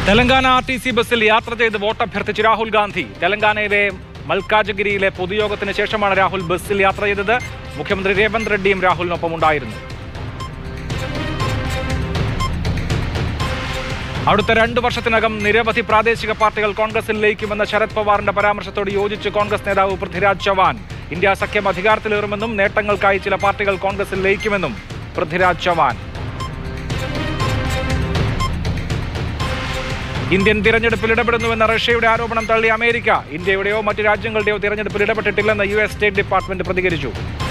Telangana R T C ബസ്സിൽ യാത്ര ചെയ്ത് വോട്ടഭ്യർത്ഥിച്ച് രാഹുൽ ഗാന്ധി തെലങ്കാനയിലെ മൽക്കാജഗിരിയിലെ പൊതുയോഗത്തിന് ശേഷമാണ് രാഹുൽ ബസ്സിൽ യാത്ര ചെയ്തത് മുഖ്യമന്ത്രി രേവന്ത് റെഡ്ഡിയും രാഹുലിനൊപ്പം ഉണ്ടായിരുന്നു അടുത്ത രണ്ടു വർഷത്തിനകം നിരവധി പ്രാദേശിക പാർട്ടികൾ കോൺഗ്രസിൽ ലയിക്കുമെന്ന ശരത് പവാറിന്റെ പരാമർശത്തോട് യോജിച്ച് കോൺഗ്രസ് നേതാവ് പൃഥ്വിരാജ് ചവാൻ ഇന്ത്യ സഖ്യം അധികാരത്തിലേറുമെന്നും നേട്ടങ്ങൾക്കായി ചില പാർട്ടികൾ കോൺഗ്രസിൽ ലയിക്കുമെന്നും പൃഥ്വിരാജ് ചവാൻ ഇന്ത്യൻ തിരഞ്ഞെടുപ്പിൽ ഇടപെടുന്നുവെന്ന റഷ്യയുടെ ആരോപണം തള്ളി അമേരിക്ക ഇന്ത്യയുടെയോ മറ്റു രാജ്യങ്ങളുടെയോ തിരഞ്ഞെടുപ്പിൽ ഇടപെട്ടിട്ടില്ലെന്ന് യു എസ് സ്റ്റേറ്റ് ഡിപ്പാർട്ട്മെന്റ് പ്രതികരിച്ചു